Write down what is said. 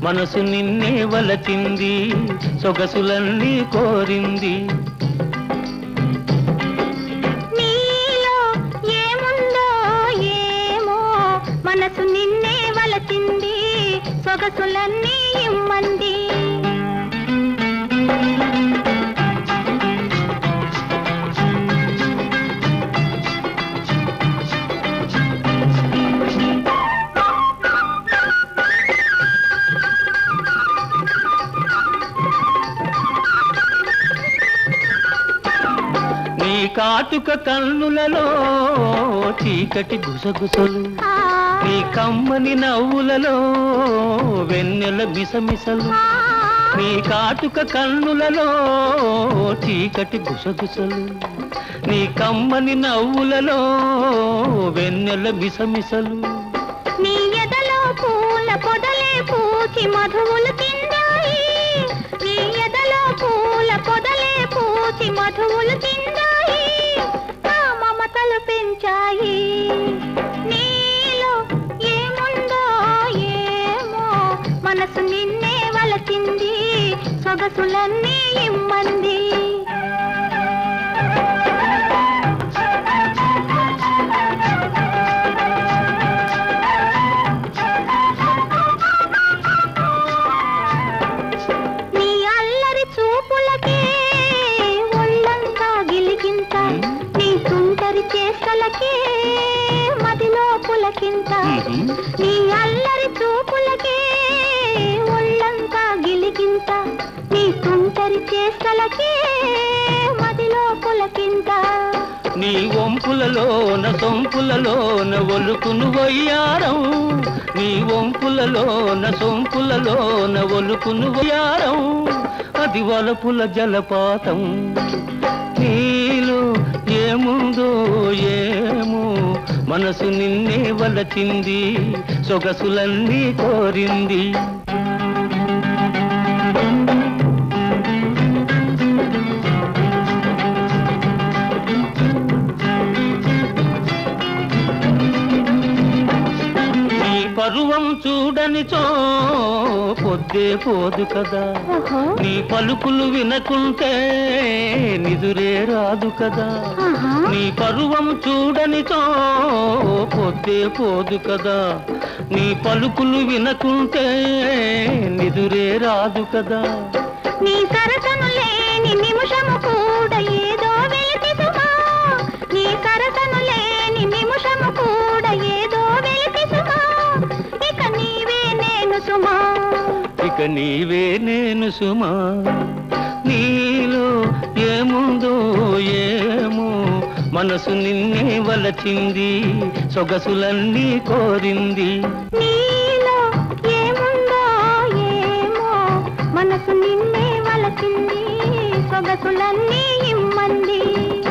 మనసు నిన్నే వలచింది సొగసులన్నీ కోరింది నీలో ఏముందో ఏమో మనసు నిన్నే వలచింది సొగసులన్నీ ఇమ్మంది నీ కాటుక కన్నులలో చీకటి గుసగుసలు ఆ, నీ కమ్మని నవ్వులలో వెన్నెల మిసమిసలు ఆ, నీ కాటుక కన్నులలో చీకటి గుసగుసలు నీ కమ్మని నవ్వులలో వెన్నెల మిసమిసలు నీ ఎదలో పూల పొదలే పూచి మధువులు తిందాయి నీ ఎదలో పూల పొదలే పూచి మధువులు తిందాయి నా మమతలు పెంచాయి నీలో ఏముందో ఏమో మనసు నిన్నే వలచింది సొగసులన్నీ ఇమ్మంది నీ అల్లరి చూపులకే ఒళ్ళంతా గిలిగింత నీ తుంటరి చేష్టలకే మదిలో పులకింత మ్మ్. నీ అల్లరి చూపులకే ఒళ్ళంతా గిలిగింత నీ తుంటరి చేష్టలకే మదిలో పులకింత నీ వంపులలోన సొంపులలోన ఒలుకును వయ్యారం నీ వంపులలోన సొంపులలోన ఒలుకును వయ్యారం అది వలపుల జలపాతం నీలో ఏముందో ఏమో మనసు నిన్నే వలచింది సొగసులన్నీ కోరింది నీ పరువం చూడనిచో పొద్దే పోదు కదా ఓహో నీ పలుకులు వినకుంటే నిదురే రాదు కదా ఆహా. నీ పరువం చూడనిచో పొద్దే పోదు కదా నీ పలుకులు వినకుంటే నిదురే రాదు కదా నీ సరసను లేని నిమిషము కూడా ఏదో వెలితి సుమా నీ సరసను లేని నిమిషము కూడా ఏదో వెలితి సుమా ఇక నీవే నేను సుమా ఇక నీవే నేను సుమా నీలో ఏముందో ఏమో మనసు నిన్నే వలచింది సొగసులన్నీ కోరింది నీలో ఏముందో ఏమో మనసు నిన్నే వలచింది సొగసులన్నీ ఇమ్మంది